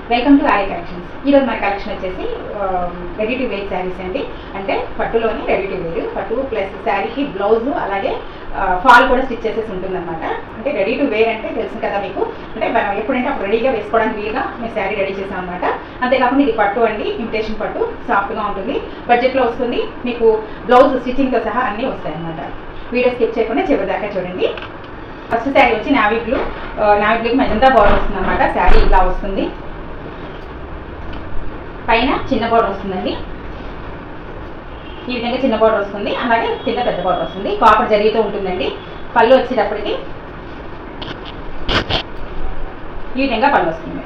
welcome to Arya collections ఈరోజు మన collection వచ్చేసి రెడీ టు వేర్ శారీస్ అండి అంటే పట్టులోని రెడీ టు వేర్ పట్టు ప్లస్ శారీకి బ్లౌజ్ అలాగే ఫాల్ కూడా స్టిచ్ చేసేసి ఉంటుందన్నమాట అంటే రెడీ టు వేర్ అంటే తెలుసు కదా మీకు అంటే మనం ఎప్పుడంటే అప్పుడు రెడీగా వేసుకోవడానికి వీలుగా మేము శారీ రెడీ చేసాం అనమాట అంతేకాకుండా ఇది పట్టు అండి ఇమిటేషన్ పట్టు సాఫ్ట్గా ఉంటుంది బడ్జెట్లో వస్తుంది మీకు బ్లౌజ్ స్టిచ్చింగ్తో సహా అన్నీ వస్తాయి అన్నమాట వీడియో స్కిప్ చేయకుండా చివరి దాకా చూడండి ఫస్ట్ శారీ వచ్చి నావీ బ్లూ నావీ బ్లూకి మెజంతా బార్డర్ వస్తుంది అనమాట శారీ ఇలా వస్తుంది పైన చిన్న బార్డర్ వస్తుందండి ఈ విధంగా చిన్న బార్డర్ వస్తుంది అలాగే కింద పెద్ద బార్డర్ వస్తుంది కాపర్ జరిగితూ ఉంటుందండి పళ్ళు వచ్చేటప్పటికి ఈ విధంగా పళ్ళు వస్తుంది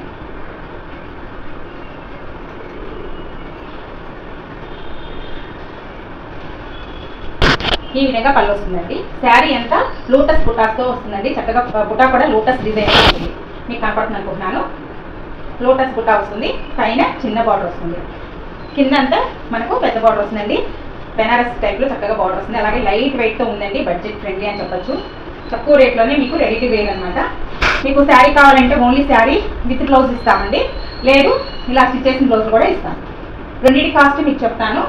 ఈ విధంగా పళ్ళు వస్తుందండి శారీ అంతా లోటస్ బుటాస్తో వస్తుందండి చక్కగా బుటా కూడా లోటస్ డిజైన్ వస్తుంది మీకు కనపడుతుంది అనుకుంటున్నాను లోటస్ బుటా వస్తుంది పైన చిన్న బార్డర్ వస్తుంది కింద అంతా మనకు పెద్ద బార్డర్ వస్తుందండి బెనారస్ టైప్లో చక్కగా బార్డర్ వస్తుంది అలాగే లైట్ వెయిట్తో ఉందండి బడ్జెట్ ఫ్రెండ్లీ అని చెప్పొచ్చు తక్కువ రేట్లోనే మీకు రెడీ టు వేర్ అనమాట మీకు శారీ కావాలంటే ఓన్లీ శారీ విత్ బ్లౌజ్ ఇస్తామండి లేదు ఇలా స్టిచ్ చేసిన బ్లౌజ్ కూడా ఇస్తాం రెండింటి కాస్ట్ మీకు చెప్తాను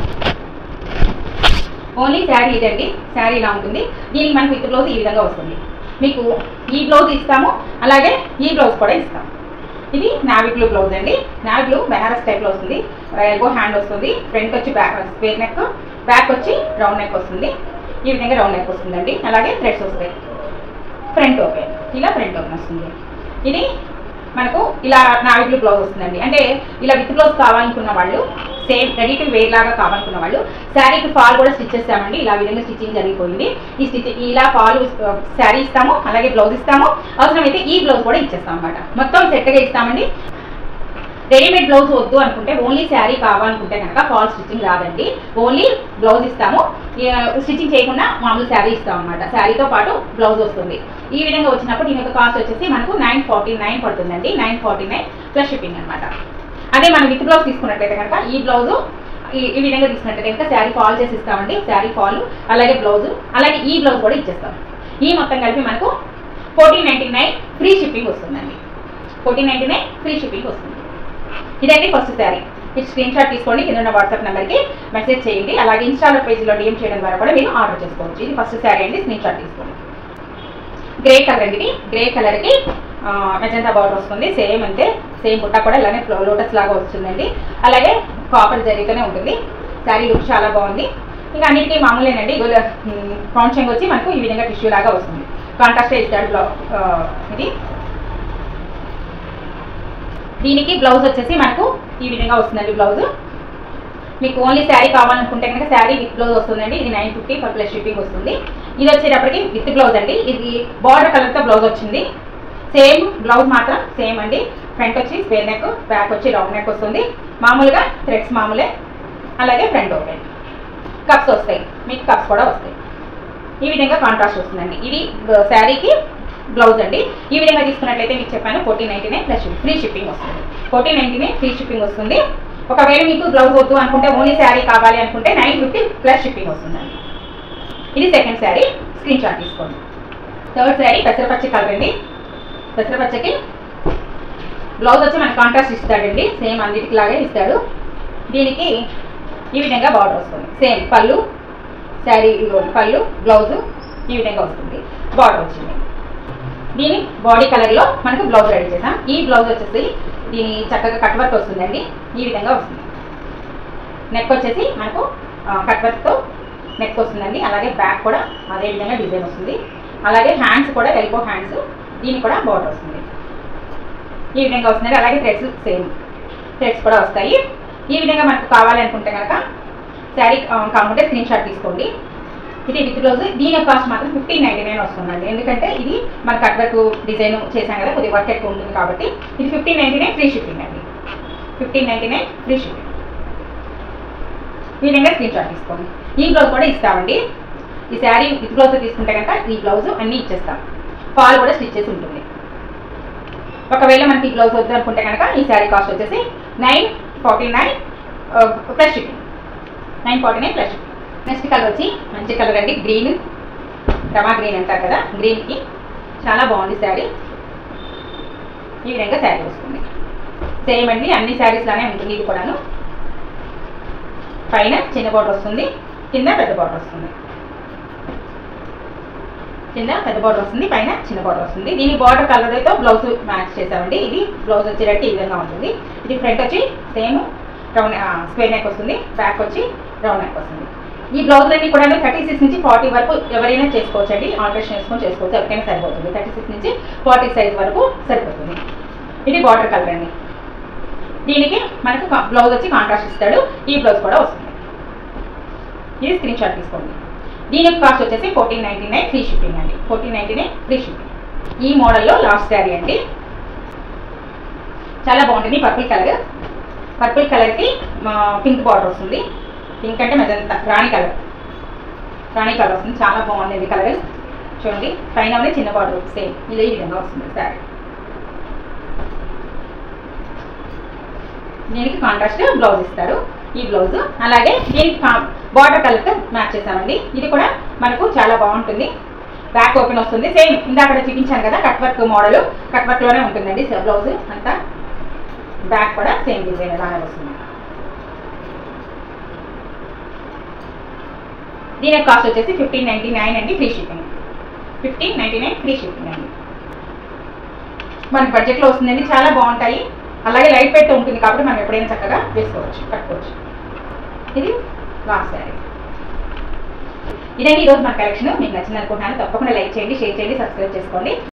ఓన్లీ శారీ ఇదండి శారీ ఇలా ఉంటుంది దీనికి మనకి విత్ బ్లౌజ్ ఈ విధంగా వస్తుంది మీకు ఈ బ్లౌజ్ ఇస్తాము అలాగే ఈ బ్లౌజ్ కూడా ఇస్తాం ఇది నావీ బ్లూ బ్లౌజ్ అండి నావీ బ్లూ బెనారస్ టైప్లో వస్తుంది ఎల్బో హ్యాండ్ వస్తుంది ఫ్రంట్ వచ్చి బ్యాక్ స్క్వేర్ నెక్ బ్యాక్ వచ్చి రౌండ్ నెక్ వస్తుంది ఈ విధంగా రౌండ్ నెక్ వస్తుందండి అలాగే థ్రెడ్స్ వస్తాయి ఫ్రంట్ ఓపెన్ ఇలా ఫ్రంట్ ఓపెన్ వస్తుంది ఇది మనకు ఇలా నావీ బ్లూ బ్లౌజ్ వస్తుందండి అంటే ఇలా విత్ బ్లౌజ్ కావాలనుకున్న వాళ్ళు సేమ్ రెడీ టు వేర్ లాగా కావాలనుకున్న వాళ్ళు శారీకి ఫాల్ కూడా స్టిచ్ చేస్తామండి ఇలా విధంగా స్టిచ్చింగ్ జరిగిపోయింది ఈ స్టిచ్ ఇలా ఫాల్ శారీ ఇస్తాము అలాగే బ్లౌజ్ ఇస్తాము అవసరమైతే ఈ బ్లౌజ్ కూడా ఇచ్చేస్తాం అనమాట మొత్తం సెట్గా ఇస్తామండి రెడీమేడ్ బ్లౌజ్ వద్దు అనుకుంటే ఓన్లీ శారీ కావాలనుకుంటే కనుక ఫాల్ స్టిచ్చింగ్ రాదండి ఓన్లీ బ్లౌజ్ ఇస్తాము స్టిచ్చింగ్ చేయకుండా మామూలు శారీ ఇస్తాం అనమాట శారీతో పాటు బ్లౌజ్ వస్తుంది ఈ విధంగా వచ్చినప్పుడు దీని యొక్క కాస్ట్ వచ్చేసి మనకు నైన్ ఫార్టీ నైన్ పడుతుందండి nine forty nine plus shipping అనమాట అదే మనం విత్ బ్లౌజ్ తీసుకున్నట్టయితే కనుక ఈ బ్లౌజ్ ఈ ఈ విధంగా తీసుకున్నట్టయితే కనుక శారీ ఫాల్ చేసి ఇస్తామండి శారీ ఫాల్ అలాగే బ్లౌజ్ అలాగే ఈ బ్లౌజ్ కూడా ఇచ్చేస్తాం ఈ మొత్తం కలిపి మనకు fourteen ninety nine free shipping వస్తుందండి fourteen ninety nine free shipping వస్తుంది ఇదండి ఫస్ట్ శారీ ఇది స్క్రీన్ షాట్ తీసుకోండి కింద ఉన్న వాట్సాప్ నెంబర్కి మెసేజ్ చేయండి అలాగే ఇన్స్టాలో పేజీలో డిఎం చేయడం ద్వారా కూడా మీరు ఆర్డర్ చేసుకోవచ్చు ఇది ఫస్ట్ శారీ అండి స్క్రీన్ షాట్ తీసుకోండి గ్రే కలర్ అండి ఇది గ్రే కలర్కి మెజంతా బార్డర్ వస్తుంది సేమ్ అంతే సేమ్ బుట్ట కూడా ఇలానే లోటస్ లాగా వస్తుందండి అలాగే కాపర్ జరిగితేనే ఉంటుంది శారీ లుక్ చాలా బాగుంది ఇంకా అన్నిటికీ మామూలేనండి కౌంట్ చెంగ్ వచ్చి మనకు ఈ విధంగా టిష్యూ లాగా వస్తుంది కాంట్రాస్ట్ ఇస్తాడు బ్లౌ ఇది దీనికి బ్లౌజ్ వచ్చేసి మనకు ఈ విధంగా వస్తుందండి బ్లౌజ్ మీకు ఓన్లీ శారీ కావాలనుకుంటే కనుక శారీ విత్ బ్లౌజ్ వస్తుందండి ఇది nine fifty four plus shipping వస్తుంది ఇది వచ్చేటప్పటికి విత్ బ్లౌజ్ అండి ఇది బార్డర్ కలర్తో బ్లౌజ్ వచ్చింది సేమ్ బ్లౌజ్ మాత్రం సేమ్ అండి ఫ్రంట్ వచ్చి స్క్వేర్ నెక్ బ్యాక్ వచ్చి రౌండ్ నెక్ వస్తుంది మామూలుగా థ్రెడ్స్ మామూలే అలాగే ఫ్రంట్ ఓపెన్ కప్స్ వస్తాయి మీకు కప్స్ కూడా వస్తాయి ఈ విధంగా కాంట్రాస్ట్ వస్తుందండి ఇది శారీకి బ్లౌజ్ అండి ఈ విధంగా తీసుకున్నట్లయితే మీకు చెప్పాను fourteen ninety nine plus free shipping వస్తుంది fourteen ninety nine free shipping వస్తుంది ఒకవేళ మీకు బ్లౌజ్ వద్దు అనుకుంటే ఓన్లీ శారీ కావాలి అనుకుంటే నైన్ ఫిఫ్టీ ప్లస్ షిప్పింగ్ వస్తుందండి ఇది సెకండ్ శారీ స్క్రీన్ షాట్ తీసుకోండి థర్డ్ శారీ పెసరపచ్చి కలర్ అండి పెసరపచ్చకి బ్లౌజ్ వచ్చి మనకి కాంట్రాస్ట్ ఇస్తాడండి సేమ్ అన్నిటికి లాగే ఇస్తాడు దీనికి ఈ విధంగా బార్డర్ వస్తుంది సేమ్ పళ్ళు శారీ పళ్ళు బ్లౌజు ఈ విధంగా వస్తుంది బార్డర్ వచ్చింది దీని బాడీ కలర్లో మనకు బ్లౌజ్ రెడీ చేసాం ఈ బ్లౌజ్ వచ్చేసి దీని చక్కగా కట్ వర్క్ వస్తుందండి ఈ విధంగా వస్తుంది నెక్ వచ్చేసి మనకు కట్ వర్క్తో నెక్ వస్తుందండి అలాగే బ్యాక్ కూడా అదే విధంగా డిజైన్ వస్తుంది అలాగే హ్యాండ్స్ కూడా ఎల్బో హ్యాండ్స్ దీనికి కూడా బార్డర్ వస్తుంది ఈ విధంగా వస్తుంది అలాగే థ్రెడ్స్ సేమ్ థ్రెడ్స్ కూడా వస్తాయి ఈ విధంగా మనకు కావాలి అనుకుంటే కనుక శారీ కావాలంటే స్క్రీన్ షాట్ తీసుకోండి ఇది విత్ బ్లౌజ్ దీని కాస్ట్ మాత్రం ఫిఫ్టీన్ నైంటీ నైన్ వస్తుందండి ఎందుకంటే ఇది మన కట్ వర్క్ డిజైన్ చేశాం కదా కొద్దిగా వర్క్ ఎక్కువ ఉంటుంది కాబట్టి ఇది fifteen ninety nine free shipping అండి fifteen ninety nine free shipping ఈ విధంగా స్క్రీన్ షాట్ తీసుకోండి ఈ బ్లౌజ్ కూడా ఇస్తామండి ఈ శారీ విత్ బ్లౌజ్ తీసుకుంటే కనుక ఈ బ్లౌజ్ అన్నీ ఇచ్చేస్తాం ఫాల్ కూడా స్టిచ్ చేసి ఉంటుంది ఒకవేళ మనకి ఈ బ్లౌజ్ వద్దు అనుకుంటే కనుక ఈ శారీ కాస్ట్ వచ్చేసి nine forty nine plus shipping nine forty nine plus shipping next colour వచ్చి మంచి కలర్ అండి గ్రీన్ రమా గ్రీన్ అంటారు కదా గ్రీన్కి చాలా బాగుంది శారీ ఈ విధంగా శారీ వస్తుంది సేమ్ అండి అన్ని శారీస్ లానే ఉంటుంది ఇది కూడాను పైన చిన్న బార్డర్ వస్తుంది కింద పెద్ద బార్డర్ వస్తుంది కింద పెద్ద బార్డర్ వస్తుంది పైన చిన్న బార్డర్ వస్తుంది దీని బార్డర్ కలర్ అయితే బ్లౌజ్ మ్యాచ్ చేసామండి ఇది బ్లౌజ్ వచ్చేటట్టు ఈ విధంగా ఉంటుంది ఇది ఫ్రంట్ వచ్చి సేమ్ రౌండ్ స్క్వేర్ నెక్ వస్తుంది బ్యాక్ వచ్చి రౌండ్ నెక్ వస్తుంది ఈ బ్లౌజులన్నీ కూడా థర్టీ సిక్స్ నుంచి ఫార్టీ వరకు ఎవరైనా చేసుకోవచ్చండి ఆల్టరేషన్ చేసుకొని చేసుకోవచ్చు ఎవరికైనా సరిపోతుంది థర్టీ సిక్స్ నుంచి ఫార్టీ సైజ్ వరకు సరిపోతుంది ఇది బార్డర్ కలర్ అండి దీనికి మనకు బ్లౌజ్ వచ్చి కాంట్రాస్ట్ ఇస్తాడు ఈ బ్లౌజ్ కూడా వస్తుంది ఇది స్క్రీన్ షాట్ తీసుకోండి దీని యొక్క కాస్ట్ వచ్చేసి fourteen ninety nine free shipping అండి fourteen ninety nine free shipping ఈ మోడల్లో లాస్ట్ శారీ అండి చాలా బాగుంటుంది పర్పుల్ కలర్ పర్పుల్ కలర్కి పింక్ బార్డర్ వస్తుంది పింక్ అంటే మెజంతా రాణి కలర్ రాణి కలర్ వస్తుంది చాలా బాగుంది ఇది కలర్ చూడండి పైన ఉంది చిన్న బార్డర్ సేమ్ ఇదే విధంగా వస్తుంది శారీ దీనికి కాంట్రాస్ట్ బ్లౌజ్ ఇస్తారు ఈ బ్లౌజ్ అలాగే దీనికి బార్డర్ కలర్తో మ్యాచ్ చేసామండి ఇది కూడా మనకు చాలా బాగుంటుంది బ్యాక్ ఓపెన్ వస్తుంది సేమ్ ఇందాక చూపించాను కదా cut work model cut work లోనే ఉంటుందండి బ్లౌజ్ అంతా బ్యాక్ కూడా సేమ్ డిజైన్ అలానే వస్తుంది దీని కాస్ట్ వచ్చేసి ఫిఫ్టీన్ నైన్టీ నైన్ అండి free shipping fifteen ninety nine free shipping అండి మన బడ్జెట్లో వస్తుందండి చాలా బాగుంటాయి అలాగే లైట్ వెయిట్ ఉంటుంది కాబట్టి మనం ఎప్పుడైనా చక్కగా వేసుకోవచ్చు కట్టుకోవచ్చు ఇది లాస్ట్ శారీ ఇదండి ఈరోజు మన కలెక్షన్ మీకు నచ్చింది అనుకుంటున్నాను తప్పకుండా లైక్ చేయండి షేర్ చేయండి సబ్స్క్రైబ్ చేసుకోండి